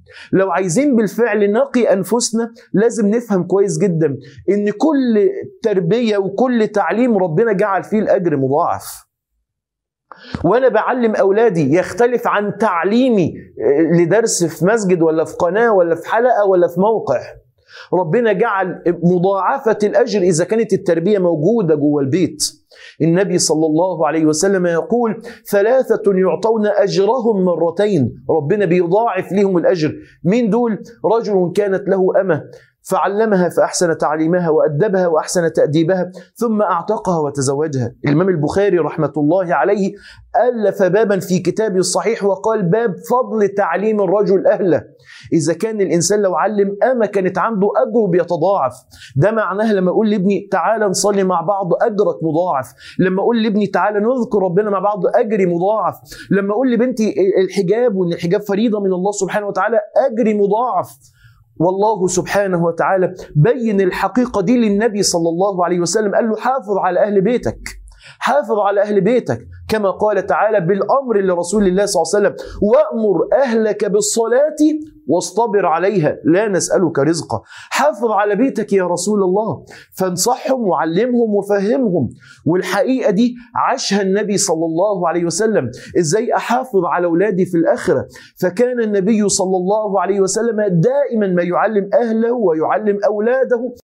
لو عايزين بالفعل نقي انفسنا لازم نفهم كويس جدا ان كل تربيه وكل تعليم ربنا جعل فيه الاجر مضاعف وانا بعلم اولادي يختلف عن تعليمي لدرس في مسجد ولا في قناه ولا في حلقه ولا في موقع ربنا جعل مضاعفه الاجر اذا كانت التربيه موجوده جوه البيت النبي صلى الله عليه وسلم يقول ثلاثة يعطون أجرهم مرتين ربنا بيضاعف لهم الأجر مين دول رجل كانت له أمة فعلمها فأحسن تعليمها وأدبها وأحسن تأديبها ثم أعتقها وتزوجها الإمام البخاري رحمة الله عليه ألف بابا في كتابه الصحيح وقال باب فضل تعليم الرجل أهله إذا كان الإنسان لو علم أما كانت عنده أجره بيتضاعف ده معناه لما أقول لابني تعالى نصلي مع بعض أجرك مضاعف لما أقول لابني تعالى نذكر ربنا مع بعض أجري مضاعف لما أقول لبنتي الحجاب وإن الحجاب فريضة من الله سبحانه وتعالى أجري مضاعف والله سبحانه وتعالى بين الحقيقة دي للنبي صلى الله عليه وسلم قال له حافظ على أهل بيتك حافظ على أهل بيتك كما قال تعالى بالأمر لرسول الله صلى الله عليه وسلم وأمر أهلك بالصلاة واصطبر عليها لا نسألك رزقا حافظ على بيتك يا رسول الله فانصحهم وعلمهم وفهمهم والحقيقة دي عاشها النبي صلى الله عليه وسلم ازاي احافظ على اولادي في الاخرة فكان النبي صلى الله عليه وسلم دائما ما يعلم اهله ويعلم اولاده